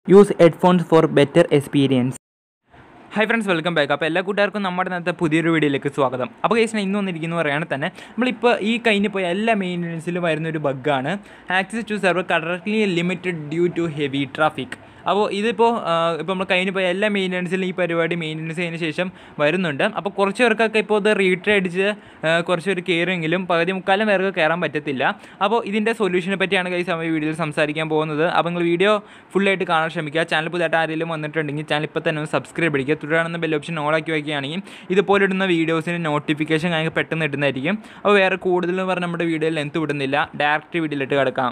use headphones for better experience hi friends welcome back അപ്പോൾ എല്ലാ കൂട്ടുകാർക്കും നമ്മുടെ ഇന്നത്തെ പുതിയൊരു വീഡിയോയിലേക്ക് സ്വാഗതം അപ്പോൾ കേസിന് ഇന്ന് വന്നിരിക്കുന്നു പറയുകയാണെങ്കിൽ തന്നെ നമ്മളിപ്പോൾ ഈ കഴിഞ്ഞ് പോയ എല്ലാ മെയിൻ്റനൻസിലും വരുന്ന ഒരു ബഗ്ഗാണ് access to server correctly limited due to heavy traffic അപ്പോൾ ഇതിപ്പോൾ ഇപ്പോൾ നമ്മൾ കഴിഞ്ഞ് പോയ എല്ലാ മെയിൻ്റനൻസിലും ഈ പരിപാടി മെയിൻ്റനൻസ് ചെയ്തതിന് ശേഷം വരുന്നുണ്ട് അപ്പോൾ കുറച്ച് പേർക്കൊക്കെ ഇപ്പോൾ ഇത് റീട്രേ അടിച്ച് ആ, കുറച്ച് പേര് കയറുമെങ്കിലും പകുതി മുക്കാലം പേർക്ക് കയറാൻ പറ്റത്തില്ല അപ്പോൾ ഇതിൻ്റെ സൊല്യൂഷനെ പറ്റിയാണ് കൈ സമയം വീഡിയോയിൽ സംസാരിക്കാൻ പോകുന്നത് അപ്പോൾ നിങ്ങൾ വീഡിയോ ഫുള്ളായിട്ട് കാണാൻ ശ്രമിക്കുക ചാനൽ പുതിയതായിട്ട് ആരെങ്കിലും വന്നിട്ടുണ്ടെങ്കിൽ ചാനൽ ഇപ്പോൾ തന്നെ ഒന്ന് സബ്സ്ക്രൈബ് അടിക്കുക തുടർന്ന് ബെൽ ഓപ്ഷൻ ഓൺ ആക്കി വയ്ക്കുകയാണെങ്കിൽ ഇതുപോലെ ഇടുന്ന വീഡിയോസിന് നോട്ടിഫിക്കേഷൻ ഞങ്ങൾക്ക് പെട്ടെന്ന് ഇടുന്നതായിരിക്കും അപ്പോൾ വേറെ കൂടുതൽ പറഞ്ഞാൽ നമ്മുടെ വീഡിയോയിൽ ലെങ്ത് വിടുന്നില്ല ഡയറക്റ്റ് വീഡിയോയിലിട്ട് കിടക്കാം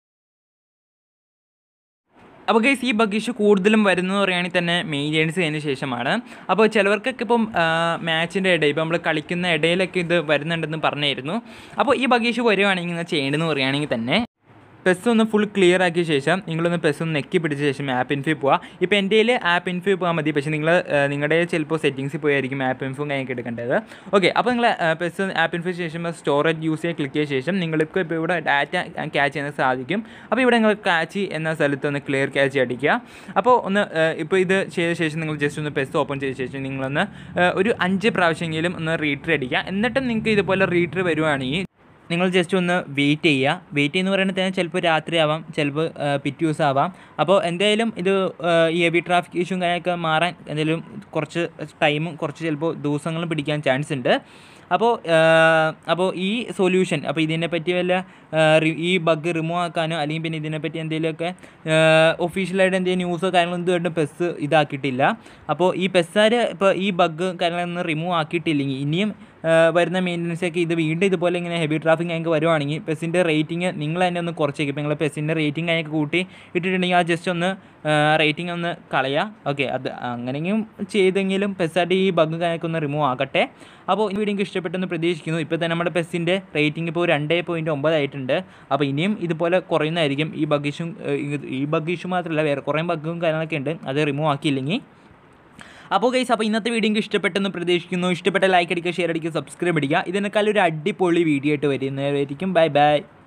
അപ്പോൾ ഗൈസ് ഈ ബഗ് ഇഷ്യൂ കൂടുതലും വരുന്നത് പറയുകയാണെങ്കിൽ തന്നെ മെയിൻ്റെനൻസ് ചെയ്തതിന് ശേഷമാണ് അപ്പോൾ ചിലവർക്കൊക്കെ ഇപ്പം മാച്ചിൻ്റെ ഇടയിൽ ഇപ്പോൾ നമ്മൾ കളിക്കുന്ന ഇടയിലൊക്കെ ഇത് വരുന്നുണ്ടെന്ന് പറഞ്ഞായിരുന്നു അപ്പോൾ ഈ ബഗ് ഇഷ്യൂ വരുവാണെങ്കിൽ നിങ്ങൾ ചെയ്യേണ്ടതെന്ന് പറയുകയാണെങ്കിൽ തന്നെ പെസ് ഒന്ന് ഫുൾ ക്ലിയർ ആക്കിയ ശേഷം നിങ്ങളൊന്ന് പെസ് ഒന്ന് നെക്കി പിടിച്ച ശേഷം ആപ്പ് ഇൻഫി പോവുക ഇപ്പോൾ എൻ്റെ കയ്യിൽ ആപ്പ് ഇൻഫി പോകാൻ മതി പക്ഷേ നിങ്ങൾ നിങ്ങളുടെ ചിലപ്പോൾ സെറ്റിങ്സിൽ പോയായിരിക്കും ആപ്പ് ഇൻഫും കഴിഞ്ഞ് എടുക്കേണ്ടത് ഓക്കെ അപ്പോൾ നിങ്ങൾ പെസ് ആപ്പ് ഇൻഫി ശേഷം സ്റ്റോറേജ് യൂസ് ചെയ്യാൻ ക്ലിക്ക് ചെയ്ത ശേഷം നിങ്ങൾക്ക് ഇപ്പോൾ ഇവിടെ ഡാറ്റ ക്യാച്ച് ചെയ്യാൻ സാധിക്കും അപ്പോൾ ഇവിടെ നിങ്ങൾ ക്യാച്ച് എന്ന സ്ഥലത്ത് ഒന്ന് ക്ലിയർ ക്യാച്ച് അടിക്കുക അപ്പോൾ ഒന്ന് ഇപ്പോൾ ഇത് ചെയ്ത ശേഷം നിങ്ങൾ ജസ്റ്റ് ഒന്ന് പെസ് ഓപ്പൺ ചെയ്ത ശേഷം നിങ്ങളൊന്ന് ഏഹ്, ഒരു അഞ്ച് പ്രാവശ്യമെങ്കിലും ഒന്ന് റീട്രി അടിക്കുക എന്നിട്ടും നിങ്ങൾക്ക് ഇതുപോലെ റീട്രി വരുവാണെങ്കിൽ നിങ്ങൾ ജസ്റ്റ് ഒന്ന് വെയിറ്റ് ചെയ്യുക വെയിറ്റ് എന്ന് പറയുന്നത് തന്നെ ചിലപ്പോൾ രാത്രി ആവാം ചിലപ്പോൾ പിറ്റ് യൂസ് ആവാം അപ്പോൾ എന്തായാലും ഇത് ആ, ഈ ഹെവി ട്രാഫിക് ഇഷ്യൂ കാര്യമൊക്കെ മാറാൻ എന്തെങ്കിലും കുറച്ച് ടൈമും കുറച്ച് ചിലപ്പോൾ ദിവസങ്ങളും പിടിക്കാൻ ചാൻസ് ഉണ്ട് അപ്പോൾ അപ്പോൾ ഈ സൊല്യൂഷൻ അപ്പോൾ ഇതിനെ പറ്റി വല്ല ആ, റി- ഈ ബഗ് റിമൂവ് ആക്കാനോ അല്ലെങ്കിൽ പിന്നെ ഇതിനെപ്പറ്റി എന്തെങ്കിലുമൊക്കെ ഒഫീഷ്യലായിട്ട് എന്തെങ്കിലും ന്യൂസോ കാര്യങ്ങളോ ഇതുകൊണ്ട് പെസ് ഇതാക്കിയിട്ടില്ല അപ്പോൾ ഈ പെസ്സാർ ഇപ്പോൾ ഈ ബഗ് കാര്യങ്ങളൊന്നും റിമൂവ് ആക്കിയിട്ടില്ലെങ്കിൽ ഇനിയും ആ, വരുന്ന മെയിൻ്റനൻസ് ഒക്കെ ഇത് വീണ്ടും ഇതുപോലെ ഇങ്ങനെ ഹെവി ട്രാഫിക് ഞങ്ങൾക്ക് വരുവാണെങ്കിൽ പെസ്സിൻ്റെ റേറ്റിംഗ് നിങ്ങൾ തന്നെ ഒന്ന് കുറച്ചേക്കും ഇപ്പോൾ നിങ്ങൾ പെസ്സിൻ്റെ റേറ്റിംഗ് അതിനൊക്കെ കൂട്ടി ഇട്ടിട്ടുണ്ടെങ്കിൽ ആ ജസ്റ്റ് ഒന്ന് റേറ്റിംഗ് ഒന്ന് കളയുക ഓക്കെ അത് അങ്ങനെയെങ്കിലും ചെയ്തെങ്കിലും പെസ്സായിട്ട് ഈ ബഗ് കാര്യമൊക്കെ ഒന്ന് റിമൂവ് ആക്കട്ടെ അപ്പോൾ ഈ വീഡിയോ എനിക്ക് ഇഷ്ടപ്പെട്ടെന്ന് പ്രതീക്ഷിക്കുന്നു ഇപ്പോൾ തന്നെ നമ്മുടെ പെസ്സിൻ്റെ റേറ്റിംഗ് ഇപ്പോൾ രണ്ടേ പോയിൻറ്റ് ഒമ്പതായിട്ടുണ്ട് അപ്പോൾ ഇനിയും ഇതുപോലെ കുറയുന്നതായിരിക്കും ഈ ബഗ് ഇഷ്യൂ ഈ ബഗ് ഇഷ്യൂ മാത്രമല്ല വേറെ കുറേ ബഗ്ഗും കാര്യങ്ങളൊക്കെ ഉണ്ട് അത് റിമൂവ് ആക്കിയില്ലെങ്കിൽ അപ്പോൾ ഗൈസ് അപ്പോൾ ഇന്നത്തെ വീഡിയോ എനിക്ക് ഇഷ്ടപ്പെട്ടെന്ന് പ്രതീക്ഷിക്കുന്നു ഇഷ്ടപ്പെട്ട ലൈക്ക് അടിക്കുക ഷെയർ അടിക്കുക സബ്സ്ക്രൈബ് അടിക്കുക ഇതിനേക്കാൾ ഒരു അടിപൊളി വീഡിയോ ആയിട്ട് വരുന്നതായിരിക്കും ബൈ ബൈ